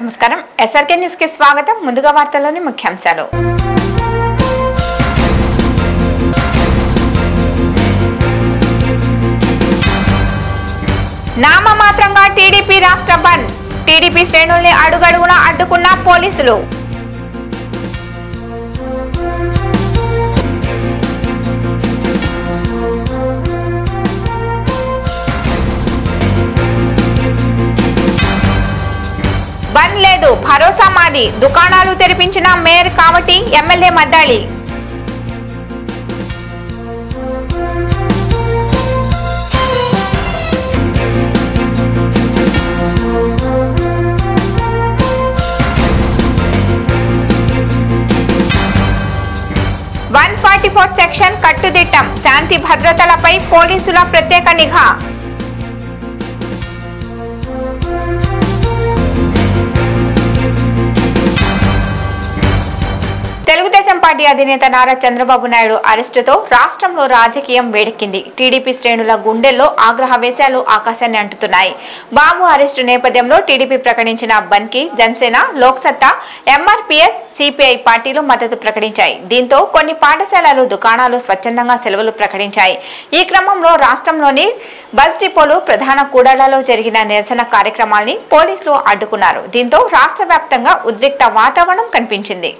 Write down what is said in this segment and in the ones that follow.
నమస్కారం SRK news కి స్వాగతం ముందుగా వార్తల్లోని ముఖ్యాంశాలు నామమాత్రంగా టీడీపీ రాష్ట్ర బంద్ టీడీపీ శ్రేణుల్ని అడుగడుగునా అడ్డుకున్న పోలీసులు బంద్ లేదు భరోసా మాది దుకాణాలు తెరిపించిన mayor Kavati MLA Maddali one forty four section కట్టుదిట్టం శాంతి భద్రతలపై పోలీసుల ప్రత్యేక నిఘా తెలుగుదేశం పార్టీ అధినేత నారా చంద్రబాబు నాయుడు అరెస్టుతో రాష్ట్రంలో రాజకీయం వేడెక్కింది టీడీపీ శ్రేణుల గుండెల్లో ఆగ్రహ వేశాలు ఆకాశాన్ని అంటుతున్నాయి బాబు అరెస్టు నేపథ్యంలో టీడీపీ ప్రకటించిన బంద్ కి జనసేన లోక్సత్తా ఎంఆర్పీఎస్ సిపిఐ పార్టీలు మద్దతు ప్రకటించాయి దీంతో కొన్ని పాఠశాలలు దుకాణాలు స్వచ్ఛందంగా సెలవులు ప్రకటించాయి ఈ క్రమంలో రాష్ట్రంలోని బస్ డిపోలు ప్రధాన కూడళ్లలో జరిగిన నిరసన కార్యక్రమాల్ని పోలీసులు అడ్డుకున్నారు దీంతో రాష్ట్ర వ్యాప్తంగా ఉద్రిక్త వాతావరణం కనిపించింది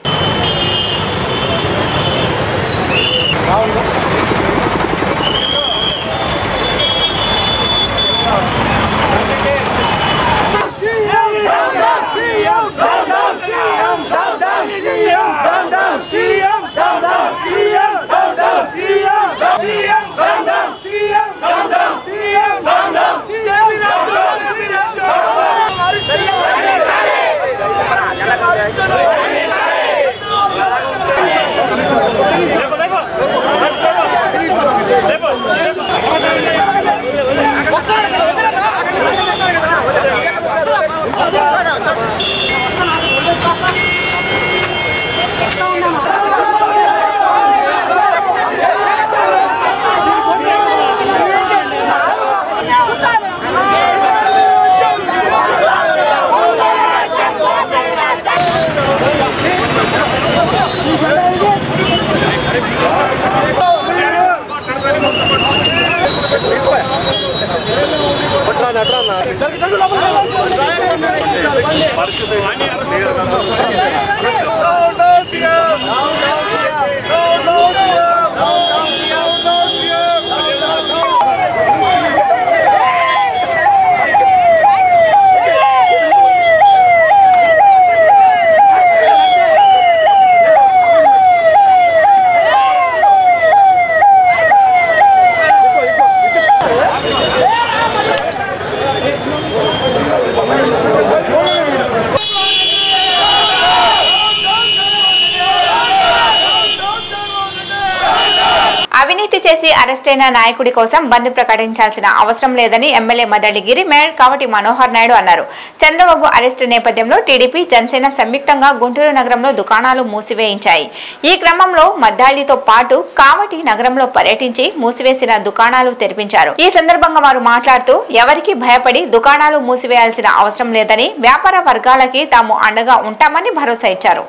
అవినీతి చేసి అరెస్టైన నాయకుడి కోసం బంద్ ప్రకటించాల్సిన అవసరం లేదని ఎమ్మెల్యే మదడిగిరి మేయర్ కావటి మనోహర్ నాయుడు అన్నారు చంద్రబాబు అరెస్టు నేపథ్యంలో టీడీపీ జనసేన సంయుక్తంగా గుంటూరు నగరంలో దుకాణాలు మూసివేయించాయి ఈ క్రమంలో మద్దాళితో పాటు కావటి నగరంలో పర్యటించి మూసివేసిన దుకాణాలు తెరిపించారు ఈ సందర్భంగా వారు మాట్లాడుతూ ఎవరికి భయపడి దుకాణాలు మూసివేయాల్సిన అవసరం లేదని వ్యాపార వర్గాలకి తాము అండగా ఉంటామని భరోసా ఇచ్చారు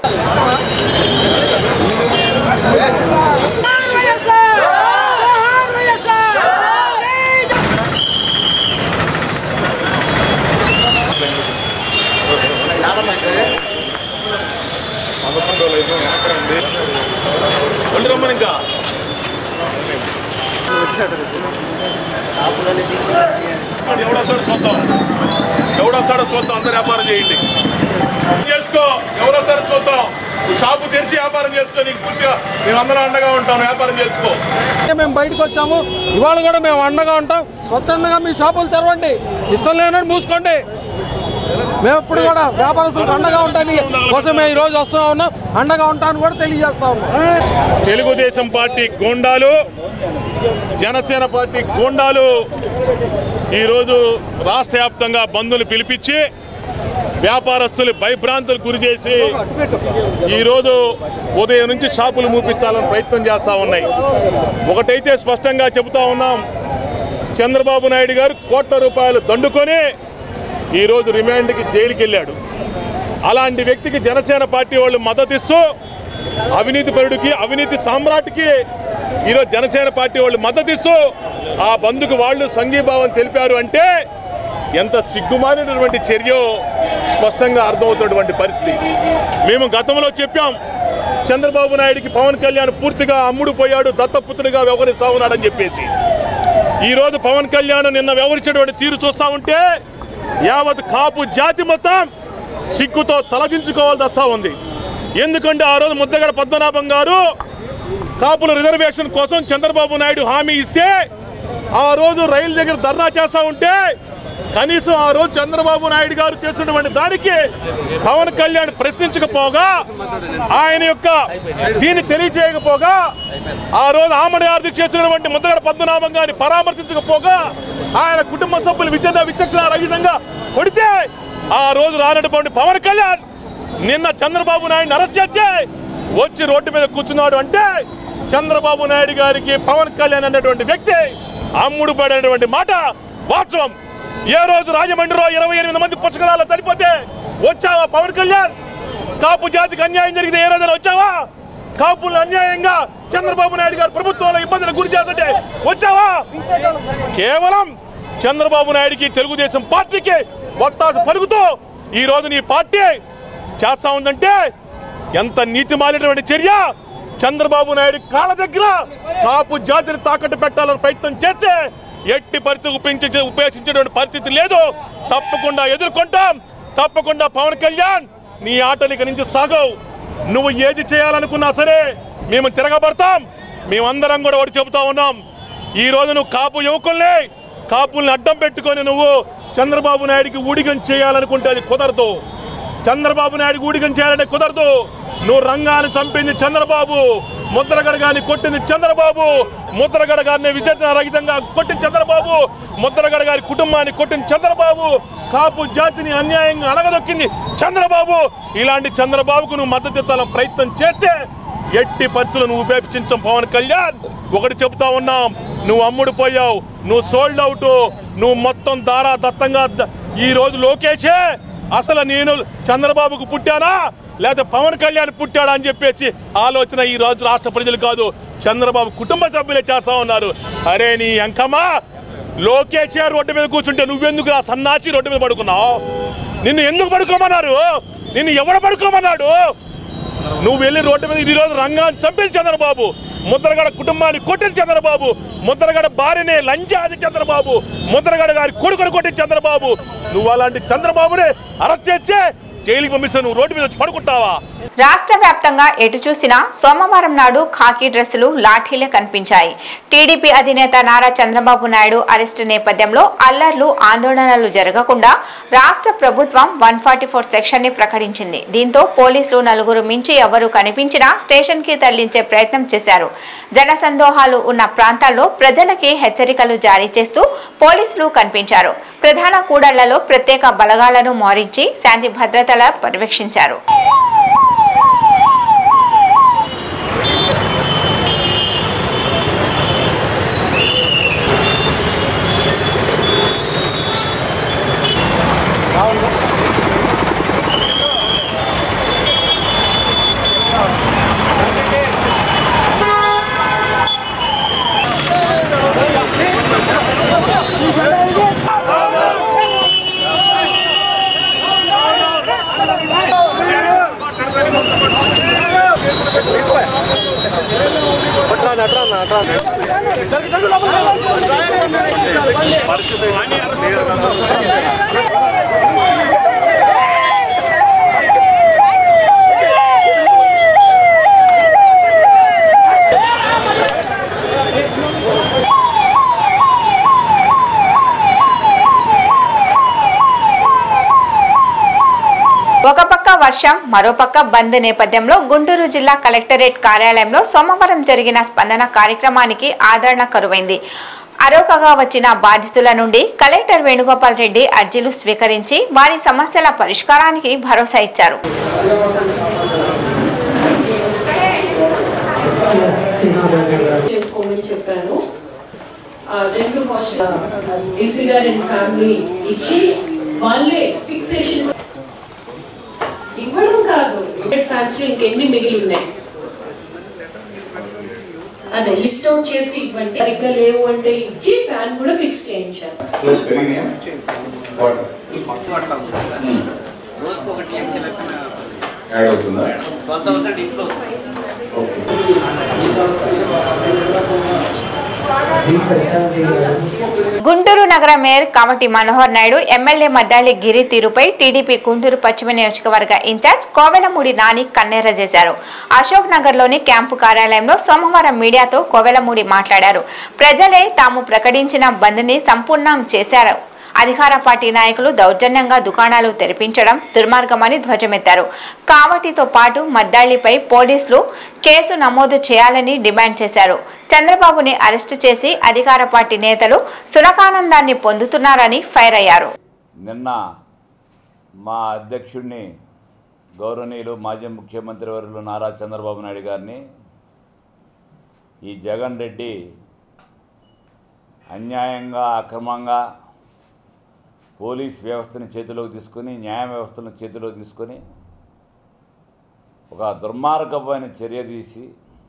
వండి రమ్మని ఇంకా ఎవడొస్తాడో చూద్దాం ఎవడొస్తాడో చూద్దాం అందరు వ్యాపారం చేయండి చేసుకో ఎవరొస్తాడో చూద్దాం నువ్వు షాపు తెరిచి వ్యాపారం చేసుకో నీకు పూర్తిగా మేము అందరం అండగా ఉంటాం వ్యాపారం చేసుకో అంటే మేము బయటకు వచ్చాము ఇవాళ కూడా మేము అండగా ఉంటాం స్వచ్ఛందంగా మీ షాపులు తెరవండి ఇష్టం లేనట్టు మూసుకోండి మేము ఎప్పుడు కూడా వ్యాపారస్తులకు అండగా ఉంటాను కోసమే ఈ రోజు వస్తూ ఉన్నాం అండగా ఉంటాను కూడా తెలియజేస్తా ఉన్నాం తెలుగుదేశం పార్టీ గోండాలు జనసేన పార్టీ గోండాలు ఈరోజు రాష్ట్ర వ్యాప్తంగా బంధులు పిలిపించి వ్యాపారస్తులు భయభ్రాంతులకు గురి చేసి ఈరోజు ఉదయం నుంచి షాపులు మూపించాలని ప్రయత్నం చేస్తూ ఉన్నాయి ఒకటైతే స్పష్టంగా చెబుతా ఉన్నాం చంద్రబాబు నాయుడు గారు కోట్ల రూపాయలు దండుకొని ఈరోజు రిమాండ్కి జైలుకి వెళ్ళాడు అలాంటి వ్యక్తికి జనసేన పార్టీ వాళ్ళు మద్దతిస్తూ అవినీతి పరుడికి అవినీతి సామ్రాట్కి ఈరోజు జనసేన పార్టీ వాళ్ళు మద్దతిస్తూ ఆ బంధుకు వాళ్ళు సంఘీభావం తెలిపారు అంటే ఎంత సిగ్గుమాలినటువంటి చర్య స్పష్టంగా అర్థమవుతున్నటువంటి పరిస్థితి మేము గతంలో చెప్పాం చంద్రబాబు నాయుడికి పవన్ కళ్యాణ్ పూర్తిగా అమ్ముడు పోయాడు దత్తపుత్రుడిగా వ్యవహరిస్తా ఉన్నాడని చెప్పేసి ఈరోజు పవన్ కళ్యాణ్ నిన్న వ్యవహరించినటువంటి తీరు చూస్తా ఉంటే యావత్ కాపు జాతి మొత్తం సిగ్గుతో తలదించుకోవాల్సి వస్తా ఉంది ఎందుకంటే ఆ రోజు ముద్దగడ పద్మనాభం గారు కాపుల రిజర్వేషన్ కోసం చంద్రబాబు నాయుడు హామీ ఇస్తే ఆ రోజు రైలు దగ్గర ధర్నా చేస్తా ఉంటే కనీసం ఆ రోజు చంద్రబాబు నాయుడు గారు చేస్తున్నటువంటి దానికి పవన్ కళ్యాణ్ ప్రశ్నించకపోగా ఆయన యొక్క దీన్ని తెలియచేయకపోగా ఆ రోజు ఆమడి ఆర్థిక చేస్తున్నటువంటి ముద్దగడ పద్మనాభం గారిని పరామర్శించకపోగా ఆయన కుటుంబ సభ్యులు విచక్షణ విచక్షణ రహితంగా కొడితే ఆ రోజు రానటువంటి పవన్ కళ్యాణ్ నిన్న చంద్రబాబు నాయుడు అరెస్ట్ చేసి వచ్చి రోడ్డు మీద కూర్చున్నాడు అంటే చంద్రబాబు నాయుడు గారికి పవన్ కళ్యాణ్ అనేటువంటి వ్యక్తి అమ్ముడు పడినటువంటి మాట వాస్తవం ఏ రోజు రాజమండ్రిలో ఇరవై ఎనిమిది మంది పుచ్చకాల చనిపోతే వచ్చావా పవన్ కళ్యాణ్ కాపు జాతికి అన్యాయం జరిగితే ఏ రోజున వచ్చావా కాపులు అన్యాయంగా చంద్రబాబు నాయుడు గారు ప్రభుత్వంలో ఇబ్బందులకు గురి చేస్తుంటే వచ్చావా కేవలం చంద్రబాబు నాయుడికి తెలుగుదేశం పార్టీకి వత్తాస పలుకుతూ ఈ రోజు నీ పార్టీ చేస్తా ఉందంటే ఎంత నీతి మాలినటువంటి చర్య చంద్రబాబు నాయుడు కాళ్ళ దగ్గర కాపు జాతిని తాకట్టు పెట్టాలని ప్రయత్నం చేస్తే ఎట్టి పరిస్థితి ఉపయోగించే ఉపేక్షించేటువంటి పరిస్థితి లేదు తప్పకుండా ఎదుర్కొంటాం తప్పకుండా పవన్ కళ్యాణ్ నీ ఆటలు ఇక నుంచి సాగవు నువ్వు ఏది చేయాలనుకున్నా సరే మేము తిరగబడతాం మేమందరం కూడా ఒకటి చెబుతా ఉన్నాం ఈ రోజు నువ్వు కాపు యువకుల్ని కాపుల్ని అడ్డం పెట్టుకొని నువ్వు చంద్రబాబు నాయుడికి ఊడిగం చేయాలనుకుంటే అది కుదరదు చంద్రబాబు నాయుడికి ఊడిగం చేయాలంటే కుదరదు నువ్వు రంగాన్ని చంపింది చంద్రబాబు ముద్రగడ గారిని కొట్టింది చంద్రబాబు ముద్రగడ గారిని విచక్షణ రహితంగా కొట్టిన చంద్రబాబు ముద్రగడ గారి కుటుంబాన్ని కొట్టిన చంద్రబాబు కాపు జాతిని అన్యాయంగా అణగదొక్కింది చంద్రబాబు ఇలాంటి చంద్రబాబుకు నువ్వు మద్దతు ఇవ్వాలని ప్రయత్నం చేస్తే ఎట్టి పరిస్థితులు నువ్వు ఉపేక్షించం పవన్ కళ్యాణ్ ఒకటి చెబుతా ఉన్నాం నువ్వు అమ్ముడు పోయావు నువ్వు సోల్డ్ అవుట్ నువ్వు మొత్తం దారా దత్తంగా ద- ఈ రోజు లోకేషే అసలు నేను చంద్రబాబుకు పుట్టానా లేదా పవన్ కళ్యాణ్ పుట్టాడా అని చెప్పేసి ఆలోచన ఈ రోజు రాష్ట్ర ప్రజలు కాదు చంద్రబాబు కుటుంబ సభ్యులే చేస్తా ఉన్నారు అరే నీ అంకమా లోకేష్ రోడ్డు మీద కూర్చుంటే నువ్వెందుకు ఆ సన్నాసి రోడ్డు మీద పడుకున్నావు నిన్ను ఎందుకు పడుకోమన్నారు నిన్ను ఎవరు పడుకోమన్నాడు నువ్వు వెళ్ళి రోడ్డు మీద ఈ రోజు రంగాన్ని చంపిన చంద్రబాబు ముద్రగడ కుటుంబాన్ని కొట్టిన చంద్రబాబు ముద్రగడ భార్యనే లంచాది చంద్రబాబు ముద్రగడ గారి కొడుకుని కొట్టిన చంద్రబాబు నువ్వు అలాంటి చంద్రబాబునే అరెస్ట్ చేస్తే జైలుకి పంపిస్తే నువ్వు రోడ్డు మీద వచ్చి పడుకుంటావా రాష్ట్ర వ్యాప్తంగా ఎటు చూసినా సోమవారం నాడు ఖాకీ డ్రెస్సులు లాఠీలే కనిపించాయి టీడీపీ అధినేత నారా చంద్రబాబు నాయుడు అరెస్టు నేపథ్యంలో అల్లర్లు ఆందోళనలు జరగకుండా రాష్ట్ర ప్రభుత్వం వన్ ఫార్టీ ఫోర్ సెక్షన్ ని ప్రకటించింది దీంతో పోలీసులు నలుగురు మించి ఎవరు కనిపించినా స్టేషన్ కి తరలించే ప్రయత్నం చేశారు జనసందోహాలు ఉన్న ప్రాంతాల్లో ప్రజలకి హెచ్చరికలు జారీ చేస్తూ పోలీసులు కనిపించారు ప్రధాన కూడళ్లలో ప్రత్యేక బలగాలను మోరించి శాంతి భద్రతల పర్యవేక్షించారు ఒక పక్క వర్షం మరోపక్క బంద్ నేపథ్యంలో గుంటూరు జిల్లా కలెక్టరేట్ కార్యాలయంలో సోమవారం జరిగిన స్పందన కార్యక్రమానికి ఆదరణ కరువైంది అరోకగా వచ్చిన బాధితుల నుండి కలెక్టర్ వేణుగోపాల్ రెడ్డి అర్జీలు స్వీకరించి వారి సమస్యల పరిష్కారానికి భరోసా ఇచ్చారు చేసుకోమని చెప్పాను ఆ, రెండు క్వశ్చన్ ఏసీ గారి ఫ్యామిలీ ఇచ్చి వాళ్ళే ఫిక్సేషన్ ఇవ్వడం కాదు ఇవ్వడం ఫ్యాన్స్ లో ఇంకెన్ని మిగిలి ఉన్నాయి అదే లిస్ట్ అవుట్ చేసి ఇవ్వండి సరిగ్గా లేవు అంటే ఇచ్చి ఫ్యాన్ కూడా ఫిక్స్ చేయించాలి రోజు పెరిగినాయా వాటర్ రోజుకు ఒక టీఎంసీ లెక్కన యాడ్ అవుతుందా ట్వెల్వ్ థౌసండ్ ఇంట్లో ఓకే గుంటూరు నగర మేయర్ కామటి మనోహర్ నాయుడు ఎమ్మెల్యే మద్దాలి గిరి తీరుపై టీడీపీ గుంటూరు పశ్చిమ నియోజకవర్గ ఇన్ఛార్జ్ కోవెలమూడి నాని కన్నెర్ర చేశారు అశోక్ నగర్ లోని క్యాంపు కార్యాలయంలో సోమవారం మీడియాతో కోవెలమూడి మాట్లాడారు ప్రజలే తాము ప్రకటించిన బంద్ని సంపూర్ణం చేశారు అధికార పార్టీ నాయకులు దౌర్జన్యంగా దుకాణాలు తెరిపించడం దుర్మార్గమని ధ్వజమెత్తారు కావటితో పాటు మద్దాళ్లిపై పోలీసులు కేసు నమోదు చేయాలని డిమాండ్ చేశారు చంద్రబాబుని అరెస్టు చేసి అధికార పార్టీ నేతలు సునకానందాన్ని పొందుతున్నారని ఫైర్ అయ్యారు నిన్న మా అధ్యక్షుడిని గౌరవనీయులు మాజీ ముఖ్యమంత్రి వర్యులు నారా చంద్రబాబు నాయుడు గారిని ఈ జగన్ రెడ్డి అన్యాయంగా అక్రమంగా పోలీస్ వ్యవస్థని చేతిలోకి తీసుకొని న్యాయ వ్యవస్థను చేతిలోకి తీసుకొని ఒక దుర్మార్గమైన చర్య తీసి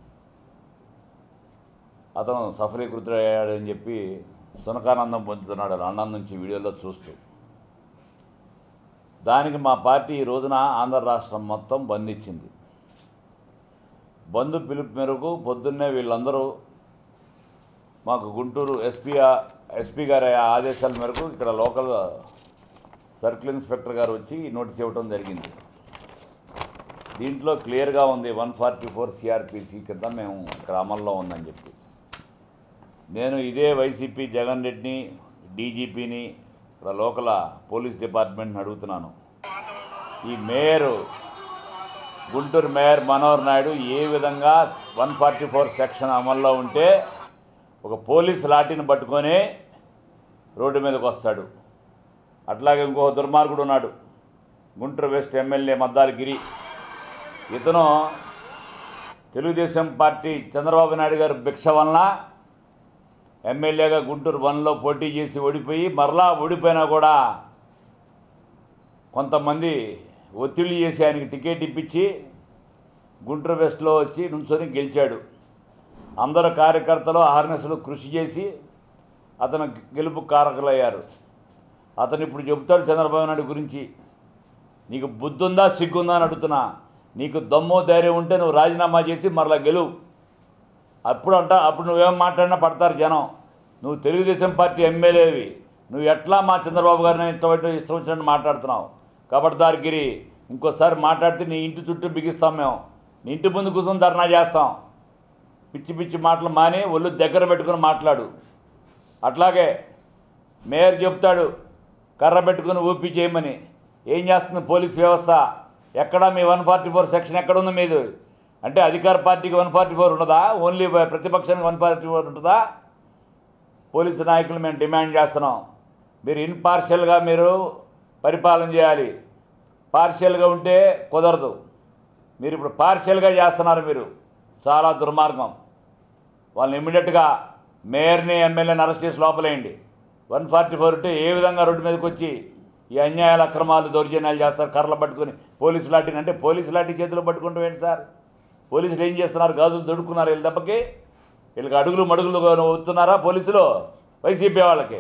అతను సఫలీకృతుడయ్యాడని చెప్పి సునకానందం పొందుతున్నాడు లండన్ నుంచి వీడియోలో చూస్తూ దానికి మా పార్టీ ఈ రోజున ఆంధ్ర రాష్ట్రం మొత్తం బంద్ ఇచ్చింది బంధు పిలుపు మేరకు పొద్దున్నే వీళ్ళందరూ మాకు గుంటూరు ఎస్పీ ఎస్పీ గారి ఆదేశాల మేరకు ఇక్కడ లోకల్ సర్కిల్ ఇన్స్పెక్టర్ గారు వచ్చి నోటీస్ ఇవ్వడం జరిగింది దీంట్లో క్లియర్గా ఉంది వన్ ఫార్టీ ఫోర్ సిఆర్పిసి కింద మేము ఇక్కడ అమల్లో ఉందని చెప్పి నేను ఇదే వైసీపీ జగన్ రెడ్డిని డీజీపీని ఇక్కడ లోకల్ పోలీస్ డిపార్ట్మెంట్ని అడుగుతున్నాను ఈ మేయరు గుంటూరు మేయర్ మనోహర్ నాయుడు ఏ విధంగా వన్ ఫార్టీ ఫోర్ సెక్షన్ అమల్లో ఉంటే ఒక పోలీస్ లాఠీని పట్టుకొని రోడ్డు మీదకి వస్తాడు అట్లాగే ఇంకో దుర్మార్గుడు ఉన్నాడు గుంటూరు వెస్ట్ ఎమ్మెల్యే మద్దాలి గిరి ఇతను తెలుగుదేశం పార్టీ చంద్రబాబు నాయుడు గారి భిక్ష వలన ఎమ్మెల్యేగా గుంటూరు వన్లో పోటీ చేసి ఓడిపోయి మరలా ఓడిపోయినా కూడా కొంతమంది ఒత్తిడి చేసి ఆయనకి టికెట్ ఇప్పించి గుంటూరు వెస్ట్లో వచ్చి నుంచొని గెలిచాడు అందరు కార్యకర్తలు అహర్నెస్లు కృషి చేసి అతను గెలుపు కారకులయ్యారు అతను ఇప్పుడు చెబుతాడు చంద్రబాబు నాయుడు గురించి నీకు బుద్ధి ఉందా సిగ్గుందా అని అడుగుతున్నా నీకు దమ్ము ధైర్యం ఉంటే నువ్వు రాజీనామా చేసి మరలా గెలువు అప్పుడు అంట అప్పుడు నువ్వేం మాట్లాడినా పడతారు జనం నువ్వు తెలుగుదేశం పార్టీ ఎమ్మెల్యేవి నువ్వు ఎట్లా మా చంద్రబాబు గారిని ఇష్టం ఇష్టం వచ్చినట్టు మాట్లాడుతున్నావు కబడ్దార్ గిరి ఇంకోసారి మాట్లాడితే నీ ఇంటి చుట్టూ బిగిస్తాం మేము నీ ఇంటి ముందు కూర్చొని ధర్నా చేస్తాం పిచ్చి పిచ్చి మాటలు మాని ఒళ్ళు దగ్గర పెట్టుకుని మాట్లాడు అట్లాగే మేయర్ చెప్తాడు కర్ర పెట్టుకుని ఊపి చేయమని ఏం చేస్తుంది పోలీస్ వ్యవస్థ ఎక్కడ మీ వన్ ఫార్టీ ఫోర్ సెక్షన్ ఎక్కడ ఉంది మీది అంటే అధికార పార్టీకి వన్ ఫార్టీ ఫోర్ ఉంటుందా ఓన్లీ ప్రతిపక్షానికి వన్ ఫార్టీ ఫోర్ ఉంటుందా పోలీసు నాయకులు మేము డిమాండ్ చేస్తున్నాం మీరు ఇన్పార్షియల్గా మీరు పరిపాలన చేయాలి పార్షియల్గా ఉంటే కుదరదు మీరు ఇప్పుడు పార్షియల్గా చేస్తున్నారు మీరు చాలా దుర్మార్గం వాళ్ళని ఇమ్మీడియట్గా మేయర్ని ఎమ్మెల్యేని అరెస్ట్ చేసి లోపలేయండి వన్ ఫార్టీ ఫోర్ ఉంటే ఏ విధంగా రోడ్డు మీదకి వచ్చి ఈ అన్యాయాలు అక్రమాలు దౌర్జన్యాలు చేస్తారు కర్రలు పట్టుకొని పోలీసు లాఠీని అంటే పోలీసు లాఠీ చేతిలో పట్టుకుంటాం ఏంటి సార్ పోలీసులు ఏం చేస్తున్నారు గాజులు దొడుకున్నారు వీళ్ళ దెబ్బకి వీళ్ళకి అడుగులు మడుగులు వస్తున్నారా పోలీసులు వైసీపీ వాళ్ళకి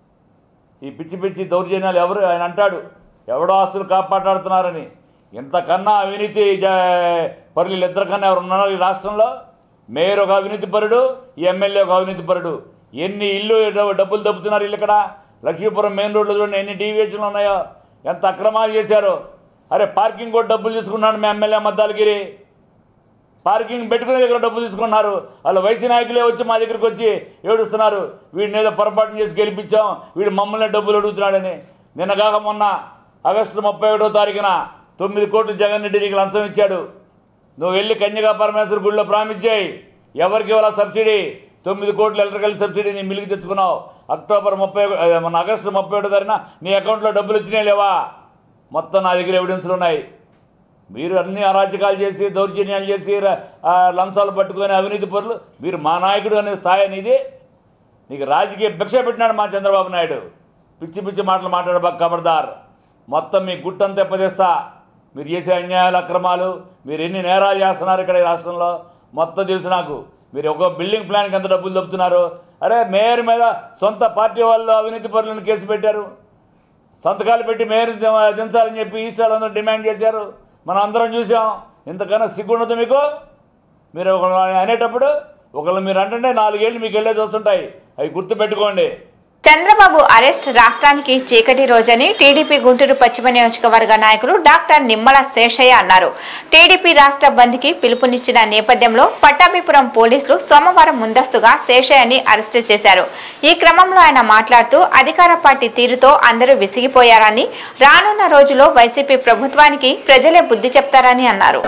ఈ పిచ్చి పిచ్చి దౌర్జన్యాలు ఎవరు ఆయన అంటాడు ఎవడో ఆస్తులు కాపాడాడుతున్నారని ఇంతకన్నా అవినీతి జ- పరులు ఇద్దరికన్నా ఎవరు ఉన్నారు ఈ రాష్ట్రంలో మేయర్ ఒక అవినీతి పరుడు ఈ ఎమ్మెల్యే ఒక అవినీతి పరుడు ఎన్ని ఇల్లు డబ్బు- డబ్బులు దబ్బుతున్నారు ఇల్లు ఇక్కడ లక్ష్మీపురం మెయిన్ రోడ్లో చూడండి ఎన్ని డీవియేషన్లు ఉన్నాయో ఎంత అక్రమాలు చేశారు అరే పార్కింగ్ కూడా డబ్బులు తీసుకున్నాడు మీ ఎమ్మెల్యే మద్దాలగిరి పార్కింగ్ పెట్టుకునే దగ్గర డబ్బు తీసుకున్నారు వాళ్ళు వైసీ నాయకులే వచ్చి మా దగ్గరికి వచ్చి ఏడుస్తున్నారు వీడిని ఏదో పొరపాటు చేసి గెలిపించాం వీడు మమ్మల్ని డబ్బులు అడుగుతున్నాడని నిన్న కాక మొన్న ఆగస్టు ముప్పై ఒకటో తారీఖున తొమ్మిది కోట్లు జగన్ రెడ్డి నీకు లంచం ఇచ్చాడు నువ్వు వెళ్ళి కన్యకా పరమేశ్వర గుడిలో ప్రామిస్ చేయి ఎవరికి ఇవ్వాలా సబ్సిడీ తొమ్మిది కోట్లు ఎలక్ట్రికల్ సబ్సిడీ నీ మిలికి తెచ్చుకున్నావు అక్టోబర్ ముప్పై అదే మన ఆగస్టు ముప్పై ఒకటో తారీఖున నీ అకౌంట్లో డబ్బులు వచ్చినాయి లేవా మొత్తం నా దగ్గర ఎవిడెన్స్లు ఉన్నాయి మీరు అన్ని అరాచకాలు చేసి దౌర్జన్యాలు చేసి ర- ఆ, లంచాలు పట్టుకొని అవినీతి పరులు మీరు మా నాయకుడు అనే స్థాయి అనేది నీకు రాజకీయ భిక్ష పెట్టినాడు మా చంద్రబాబు నాయుడు పిచ్చి పిచ్చి మాటలు మాట్లాడబాక కబర్దార్ మొత్తం మీ గుట్టంతా ఎప్పదీస్తా మీరు చేసే అన్యాయాలు అక్రమాలు మీరు ఎన్ని నేరాలు చేస్తున్నారు ఇక్కడ ఈ రాష్ట్రంలో మొత్తం తెలుసు నాకు మీరు ఒక బిల్డింగ్ ప్లాన్కి ఎంత డబ్బులు దొబ్బుతున్నారు అరే మేయర్ మీద సొంత పార్టీ వాళ్ళు అవినీతి పరులను కేసు పెట్టారు సంతకాలు పెట్టి మేయర్ దిం- దించాలని చెప్పి ఈస్టాలు అందరూ డిమాండ్ చేశారు మనం అందరం చూసాం ఇంతకన్నా సిగ్గుండదు మీకు మీరు ఒకళ్ళు అనేటప్పుడు ఒకళ్ళు మీరు అంటే నాలుగేళ్ళు మీకు వెళ్ళే చూస్తుంటాయి అవి గుర్తుపెట్టుకోండి చంద్రబాబు అరెస్ట్ రాష్ట్రానికి చీకటి రోజని టీడీపీ గుంటూరు పశ్చిమ నియోజకవర్గ నాయకులు డాక్టర్ నిమ్మల శేషయ్య అన్నారు టీడీపీ రాష్ట్ర బంద్కి పిలుపునిచ్చిన నేపథ్యంలో పట్టాభిపురం పోలీసులు సోమవారం ముందస్తుగా శేషయ్యని అరెస్టు చేశారు ఈ క్రమంలో ఆయన మాట్లాడుతూ అధికార పార్టీ తీరుతో అందరూ విసిగిపోయారని రానున్న రోజుల్లో వైసీపీ ప్రభుత్వానికి ప్రజలే బుద్ధి చెప్తారని అన్నారు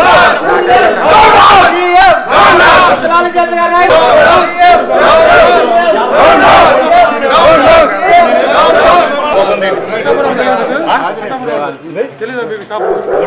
తెలీదా మీకు షాప్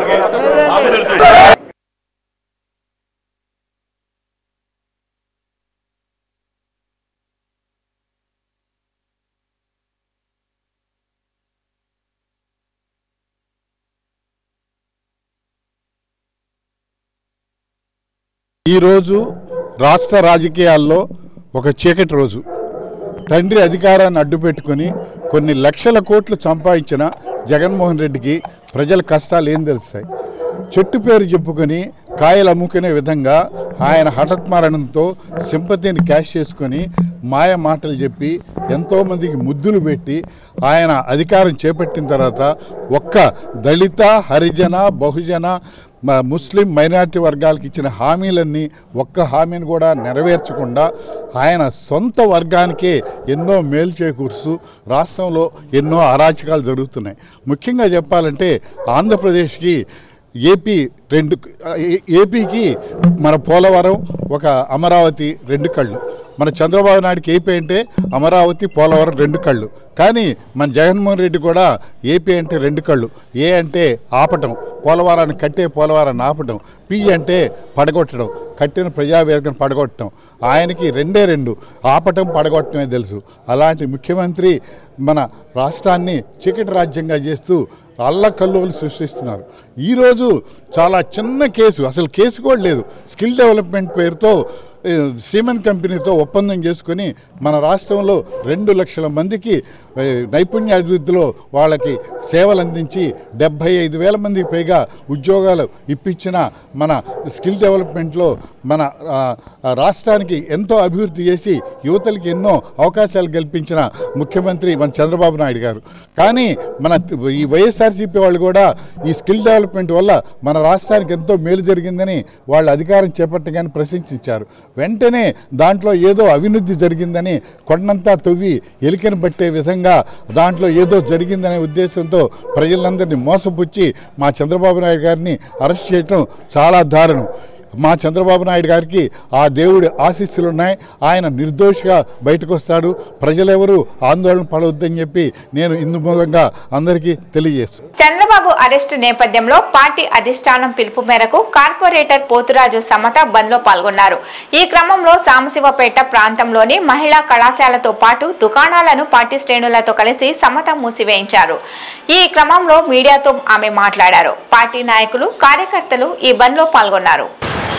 ఈరోజు రాష్ట్ర రాజకీయాల్లో ఒక చీకటి రోజు తండ్రి అధికారాన్ని అడ్డుపెట్టుకొని కొన్ని లక్షల కోట్లు సంపాదించిన జగన్మోహన్ రెడ్డికి ప్రజల కష్టాలు ఏం తెలుస్తాయి చెట్టు పేరు చెప్పుకొని కాయలు అమ్ముకునే విధంగా ఆయన హఠాత్మరణంతో సింపతిని క్యాష్ చేసుకొని మాయ మాటలు చెప్పి ఎంతోమందికి ముద్దులు పెట్టి ఆయన అధికారం చేపట్టిన తర్వాత ఒక్క దళిత హరిజన బహుజన మ- ముస్లిం మైనారిటీ వర్గాలకు ఇచ్చిన హామీలన్నీ ఒక్క హామీని కూడా నెరవేర్చకుండా ఆయన సొంత వర్గానికే ఎన్నో మేలు చేకూరుస్తూ రాష్ట్రంలో ఎన్నో అరాచకాలు జరుగుతున్నాయి ముఖ్యంగా చెప్పాలంటే ఆంధ్రప్రదేశ్కి ఏపీ రెండు ఏ- ఏపీకి మన పోలవరం ఒక అమరావతి రెండు కళ్ళు మన చంద్రబాబు నాయుడుకి ఏపీ అంటే అమరావతి పోలవరం రెండు కళ్ళు కానీ మన జగన్మోహన్ రెడ్డి కూడా ఏపీ అంటే రెండు కళ్ళు ఏ అంటే ఆపటం పోలవరాన్ని కట్టే పోలవరాన్ని ఆపటం పి అంటే పడగొట్టడం కట్టిన ప్రజావేదికను పడగొట్టడం ఆయనకి రెండే రెండు ఆపటం పడగొట్టడమే తెలుసు అలాంటి ముఖ్యమంత్రి మన రాష్ట్రాన్ని చీకటి రాజ్యంగా చేస్తూ అల్లకల్లోలు సృష్టిస్తున్నారు ఈరోజు చాలా చిన్న కేసు అసలు కేసు కూడా లేదు స్కిల్ డెవలప్మెంట్ పేరుతో ఏ, సిమెంట్ కంపెనీతో ఒప్పందం చేసుకొని మన రాష్ట్రంలో రెండు లక్షల మందికి ఏ, నైపుణ్య అభివృద్ధిలో వాళ్ళకి సేవలు అందించి డెబ్భై ఐదు వేల మందికి పైగా ఉద్యోగాలు ఇప్పించిన మన స్కిల్ డెవలప్మెంట్లో మన ఆ, ఆ రాష్ట్రానికి ఎంతో అభివృద్ధి చేసి యువతలకి ఎన్నో అవకాశాలు కల్పించిన ముఖ్యమంత్రి మన చంద్రబాబు నాయుడు గారు కానీ మన త- ఈ వైఎస్ఆర్సీపీ వాళ్ళు కూడా ఈ స్కిల్ డెవలప్మెంట్ వల్ల మన రాష్ట్రానికి ఎంతో మేలు జరిగిందని వాళ్ళు అధికారం చేపట్టగానే ప్రశంసించారు వెంటనే దాంట్లో ఏదో అవినీతి జరిగిందని కొండంతా తవ్వి ఎలికని పట్టే విధంగా దాంట్లో ఏదో జరిగిందనే ఉద్దేశంతో ప్రజలందరినీ మోసపుచ్చి మా చంద్రబాబు నాయుడు గారిని అరెస్ట్ చేయటం చాలా దారుణం మా చంద్రబాబు నాయుడు గారికి ఆ దేవుడి ఆశీస్సులు ఉన్నాయి ఆయన నిర్దోషిగా బయటకు వస్తాడు ప్రజలెవరూ ఆందోళన పడవద్దని చెప్పి నేను ఇందు మూలంగా అందరికీ తెలియజేస్తున్నాను చంద్రబాబు అరెస్టు నేపథ్యంలో పార్టీ అధిష్టానం పిలుపు మేరకు కార్పొరేటర్ పోతురాజు సమత బంద్ లో పాల్గొన్నారు ఈ క్రమంలో సాంబశివపేట ప్రాంతంలోని మహిళా కళాశాలతో పాటు దుకాణాలను పార్టీ శ్రేణులతో కలిసి సమత మూసివేయించారు ఈ క్రమంలో మీడియాతో ఆమె మాట్లాడారు పార్టీ నాయకులు కార్యకర్తలు ఈ బంద్ లో పాల్గొన్నారు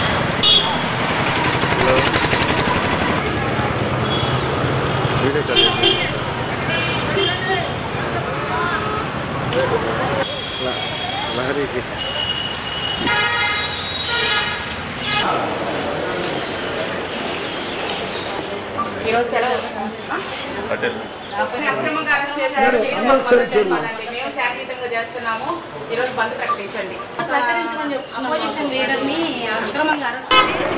పటేల్ అక్రమంగా అరెస్ట్ చేశారు చేసిన మద్దతు తెలపాలండి. మేము శాంతియుతంగా చేస్తున్నాము ఈరోజు బంద్ ప్రకటించండి అపోజిషన్ లీడర్ ని అక్రమంగా అరెస్ట్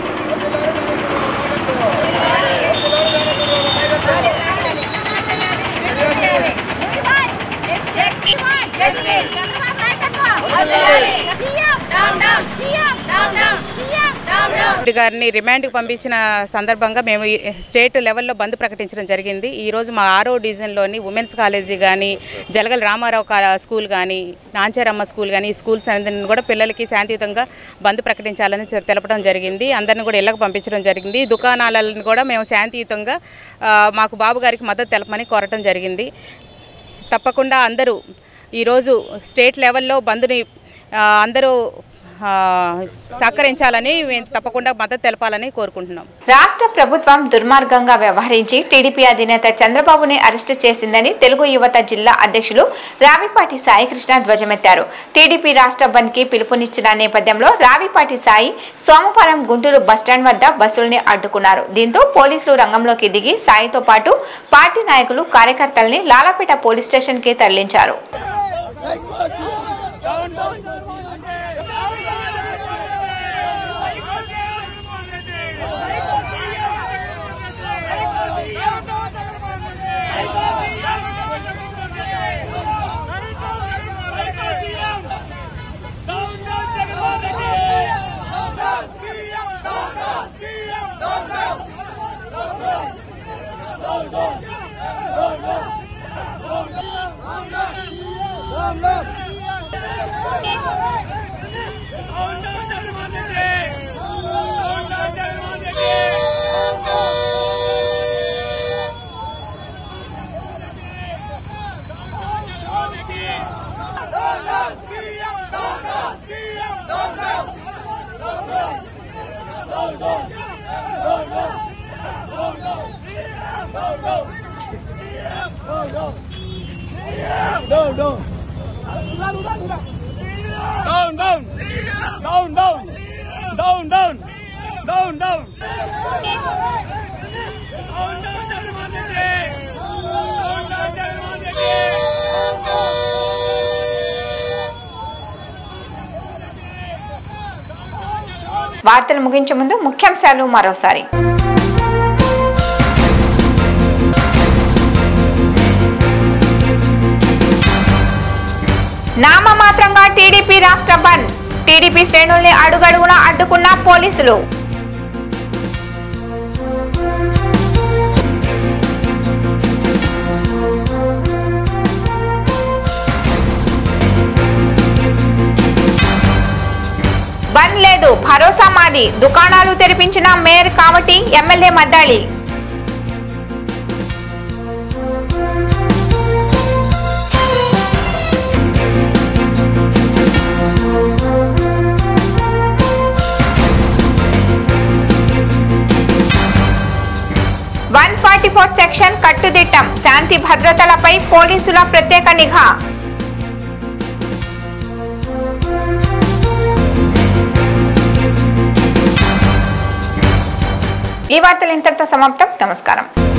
రెడ్డి గారిని రిమాండ్కి పంపించిన సందర్భంగా మేము ఈ స్టేట్ లెవెల్లో బంద్ ప్రకటించడం జరిగింది ఈరోజు మా ఆరో డివిజన్లోని ఉమెన్స్ కాలేజీ కానీ జలగల రామారావు కా- స్కూల్ కానీ నాంచారమ్మ స్కూల్ కానీ ఈ స్కూల్స్ అందరిని కూడా పిల్లలకి శాంతియుతంగా బంద్ ప్రకటించాలని చె- తెలపడం జరిగింది అందరిని కూడా ఇళ్ళకు పంపించడం జరిగింది దుకాణాలను కూడా మేము శాంతియుతంగా ఆ, మాకు బాబు గారికి మద్దతు తెలపమని కోరటం జరిగింది తప్పకుండా అందరూ ఈరోజు స్టేట్ లెవెల్లో బంద్ని ఆ, అందరూ ఆ, సహకరించాలని మేము తప్పకుండా మద్దతు తెలపాలని కోరుకుంటున్నాం రాష్ట్ర ప్రభుత్వం దుర్మార్గంగా వ్యవహరించి టీడీపీ అధినేత చంద్రబాబుని అరెస్టు చేసిందని తెలుగు యువత జిల్లా అధ్యక్షులు రావిపాటి సాయికృష్ణ ధ్వజమెత్తారు టీడీపీ రాష్ట్ర బంద్ కి పిలుపునిచ్చిన నేపథ్యంలో రావిపాటి సాయి సోమవారం గుంటూరు బస్టాండ్ వద్ద బస్సుల్ని అడ్డుకున్నారు దీంతో పోలీసులు రంగంలోకి దిగి సాయితో పాటు పార్టీ నాయకులు కార్యకర్తల్ని లాలాపేట పోలీస్ స్టేషన్ కి తరలించారు Down, down. Down, down. Down, down. Down, down. వార్తలు ముగించే ముందు ముఖ్యాంశాలు మరోసారి నామమాత్రంగా టీడీపీ రాష్ట్ర బంద్ టీడీపీ శ్రేణుల్ని అడుగడుగునా అడ్డుకున్న పోలీసులు బంద్ లేదు భరోసా మాది దుకాణాలు తెరిపించిన mayor Kavati MLA Maddali one forty four section కట్టుదిట్టం శాంతి భద్రతలపై పోలీసుల ప్రత్యేక నిఘా ఈ వార్తలు ఇంతటితో సమాప్తం నమస్కారం